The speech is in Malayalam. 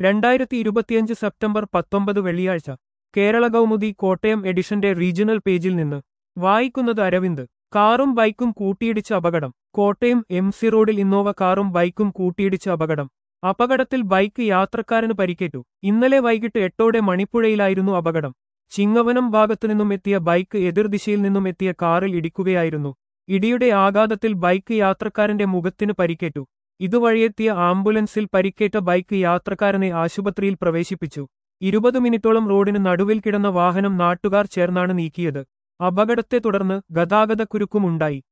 രണ്ടായിരത്തി ഇരുപത്തിയഞ്ച് സെപ്റ്റംബർ പത്തൊമ്പത് വെള്ളിയാഴ്ച കേരള കൗമുദി കോട്ടയം എഡിഷന്റെ റീജിയണൽ പേജിൽ നിന്ന് വായിക്കുന്നത് അരവിന്ദ് കാറും ബൈക്കും കൂട്ടിയിടിച്ച അപകടം കോട്ടയം എം സി റോഡിൽ ഇന്നോവ കാറും ബൈക്കും കൂട്ടിയിടിച്ച അപകടം അപകടത്തിൽ ബൈക്ക് യാത്രക്കാരന് പരിക്കേറ്റു ഇന്നലെ വൈകിട്ട് എട്ടോടെ മണിപ്പുഴയിലായിരുന്നു അപകടം ചിങ്ങവനം ഭാഗത്തുനിന്നും എത്തിയ ബൈക്ക് എതിർദിശയിൽ നിന്നും എത്തിയ കാറിൽ ഇടിക്കുകയായിരുന്നു ഇടിയുടെ ആഘാതത്തിൽ ബൈക്ക് യാത്രക്കാരന്റെ മുഖത്തിന് പരിക്കേറ്റു ഇതുവഴിയെത്തിയ ആംബുലൻസിൽ പരിക്കേറ്റ ബൈക്ക് യാത്രക്കാരനെ ആശുപത്രിയിൽ പ്രവേശിപ്പിച്ചു ഇരുപത് മിനിറ്റോളം റോഡിന് നടുവിൽ കിടന്ന വാഹനം നാട്ടുകാർ ചേർന്നാണ് നീക്കിയത് അപകടത്തെ തുടർന്ന് ഗതാഗതക്കുരുക്കുമുണ്ടായി